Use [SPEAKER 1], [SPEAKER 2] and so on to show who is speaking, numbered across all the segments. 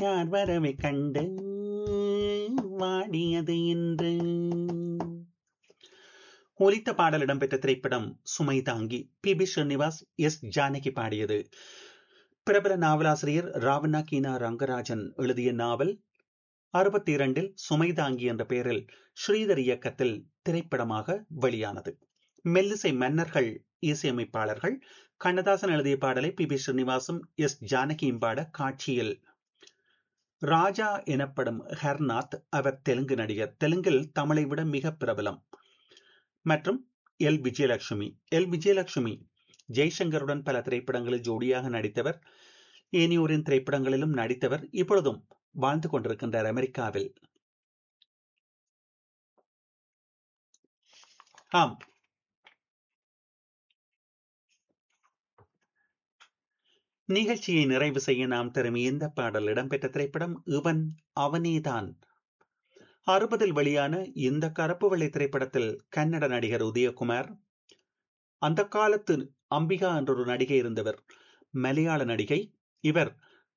[SPEAKER 1] வீட்டார் வரவை கண்டு வாடியது என்று ஒலித்த பாடல் இடம்பெற்ற திரைப்படம் Sumai Thaangi P B Srinivas S Janaki பாடியது பிரபல நாவலாசிரியர் ராவணா கீனா ரங்கராஜன் எழுதிய நாவல் அறுபத்தி இரண்டில் சுமை தாங்கி என்ற பெயரில் ஸ்ரீதர் இயக்கத்தில் திரைப்படமாக வெளியானது மெல்லிசை மன்னர்கள் இசையமைப்பாளர்கள் கண்ணதாசன் எழுதிய பாடலை பி பி ஸ்ரீனிவாசும் எஸ் ஜானகியும் பாட காட்சியில் ராஜா எனப்படும் ஹர்நாத் அவர் தெலுங்கு நடிகர் தெலுங்கில் தமிழை விட மிக பிரபலம் மற்றும் எல் விஜயலட்சுமி எல் விஜயலட்சுமி ஜெய்சங்கருடன் பல திரைப்படங்களில் ஜோடியாக நடித்தவர் ஏனியோரின் திரைப்படங்களிலும் நடித்தவர் இப்பொழுதும் வாழ்ந்து கொண்டிருக்கின்றார் அமெரிக்காவில் ஆம் நிகழ்ச்சியை நிறைவு செய்ய நாம் தரும் இந்த பாடல் இடம்பெற்ற திரைப்படம் இவன் அவனேதான் அறுபதில் வெளியான இந்த கருப்பு வெள்ளை திரைப்படத்தில் கன்னட நடிகர் உதயகுமார் அந்த காலத்து அம்பிகா என்ற ஒரு நடிகை இருந்தவர் மலையாள நடிகை இவர்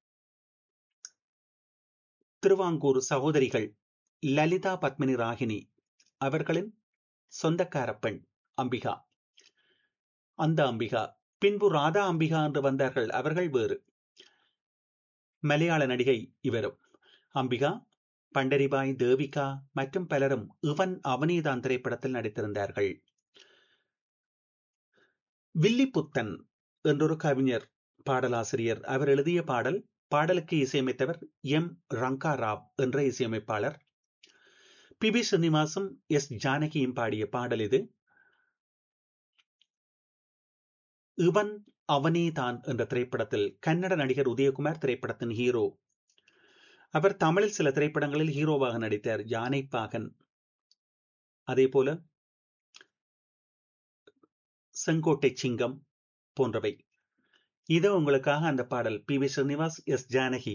[SPEAKER 1] திருவாங்கூர் சகோதரிகள் லலிதா பத்மினி ராகினி அவர்களின் சொந்தக்கார பெண் அம்பிகா அந்த அம்பிகா பின்பு ராதா அம்பிகா என்று வந்தார்கள் அவர்கள் வேறு மலையாள நடிகை இவரும் அம்பிகா பண்டரிபாய் தேவிகா மற்றும் பலரும் இவன் அவனிதான் திரைப்படத்தில் நடித்திருந்தார்கள் வில்லிபுத்தன் என்றொரு கவிஞர் பாடலாசிரியர் அவர் எழுதிய பாடல் பாடலுக்கு இசையமைத்தவர் எம் ரங்கா ராவ் என்ற இசையமைப்பாளர் பி பி ஸ்ரீனிவாசும் எஸ் ஜானகியும் பாடிய பாடல் இது இவன் அவனே தான் என்ற திரைப்படத்தில் கன்னட நடிகர் உதயகுமார் திரைப்படத்தின் ஹீரோ அவர் தமிழில் சில திரைப்படங்களில் ஹீரோவாக நடித்தார் யானை பாகன் அதே போல செங்கோட்டை சிங்கம் போன்றவை இது உங்களுக்காக அந்த பாடல் P V Srinivas S Janaki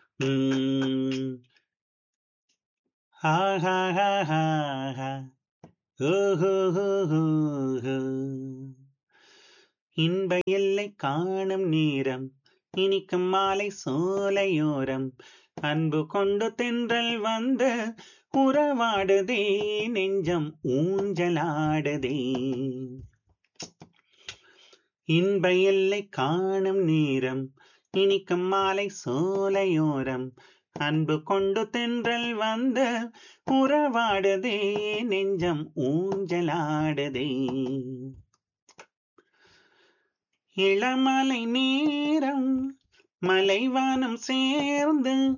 [SPEAKER 1] இன்ப எல்லை காணும் நேரம் இனிக்கும் மாலை சோலையோரம் அன்பு கொண்டு தென்றல் வந்து உறவாடுதே நெஞ்சம் ஊஞ்சலாடுதே இன்ப எல்லை காணும் நேரம் இனிக்கும் மாலை சோலையோரம் அன்பு கொண்டு தென்றல் வந்து உறவாடுதே நெஞ்சம் ஊஞ்சலாடுதே இளமலை நேரம் மலைவானம் சேர்ந்து